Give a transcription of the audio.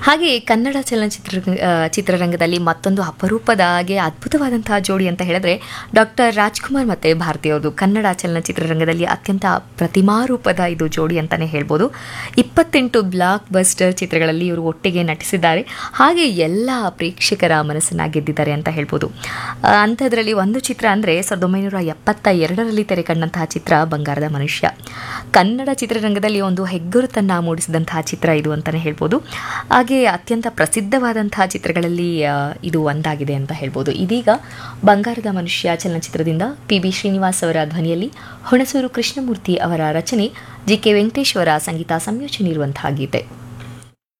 ಹಾಗೆ ಕನ್ನಡ ಚಲನಚಿತ್ರ ಆ, ಚಿತ್ರರಂಗದಲ್ಲಿ ಮತ್ತೊಂದು ಅಪರೂಪದ ಹಾಗೆ ಅದ್ಭುತವಾದಂತಹ ಜೋಡಿ ಅಂತ ಹೇಳಿದ್ರೆ ಡಾಕ್ಟರ್ ರಾಜ್ಕುಮಾರ್ ಮತ್ತು ಭಾರತಿ ಅವ್ರದ್ದು ಕನ್ನಡ ಚಲನಚಿತ್ರರಂಗದಲ್ಲಿ ಅತ್ಯಂತ ಪ್ರತಿಮಾರೂಪದ ಇದು ಜೋಡಿ ಅಂತಲೇ ಹೇಳ್ಬೋದು ಇಪ್ಪತ್ತೆಂಟು ಬ್ಲಾಕ್ ಬಸ್ಟರ್ ಚಿತ್ರಗಳಲ್ಲಿ ಇವರು ಒಟ್ಟಿಗೆ ನಟಿಸಿದ್ದಾರೆ ಹಾಗೆ ಎಲ್ಲ ಪ್ರೇಕ್ಷಕರ ಮನಸ್ಸನ್ನ ಗೆದ್ದಿದ್ದಾರೆ ಅಂತ ಹೇಳ್ಬೋದು ಆ, ಅಂಥದ್ರಲ್ಲಿ ಒಂದು ಚಿತ್ರ ಅಂದರೆ ಸಾವಿರದ ಒಂಬೈನೂರ ಎಪ್ಪತ್ತ ಎರಡರಲ್ಲಿ ತೆರೆ ಕಂಡಂತಹ ಚಿತ್ರ ಬಂಗಾರದ ಮನುಷ್ಯ ಕನ್ನಡ ಚಿತ್ರರಂಗದಲ್ಲಿ ಒಂದು ಹೆಗ್ಗುರುತನ್ನು ಮೂಡಿಸಿದಂತಹ ಚಿತ್ರ ಇದು ಅಂತಲೇ ಹೇಳ್ಬೋದು ಹಾಗೆ ಅತ್ಯಂತ ಪ್ರಸಿದ್ಧವಾದಂತಹ ಚಿತ್ರಗಳಲ್ಲಿ ಆ, ಇದು ಒಂದಾಗಿದೆ ಅಂತ ಹೇಳ್ಬೋದು ಇದೀಗ ಬಂಗಾರದ ಮನುಷ್ಯ ಚಲನಚಿತ್ರದಿಂದ ಪಿ ಬಿ ಶ್ರೀನಿವಾಸ್ ಅವರ ಧ್ವನಿಯಲ್ಲಿ ಹುಣಸೂರು ಕೃಷ್ಣಮೂರ್ತಿ ಅವರ ರಚನೆ ಜಿ ಕೆ ವೆಂಕಟೇಶ್ ಅವರ ಸಂಗೀತ ಸಂಯೋಜನೆ ಇರುವಂತಹ ಗೀತೆ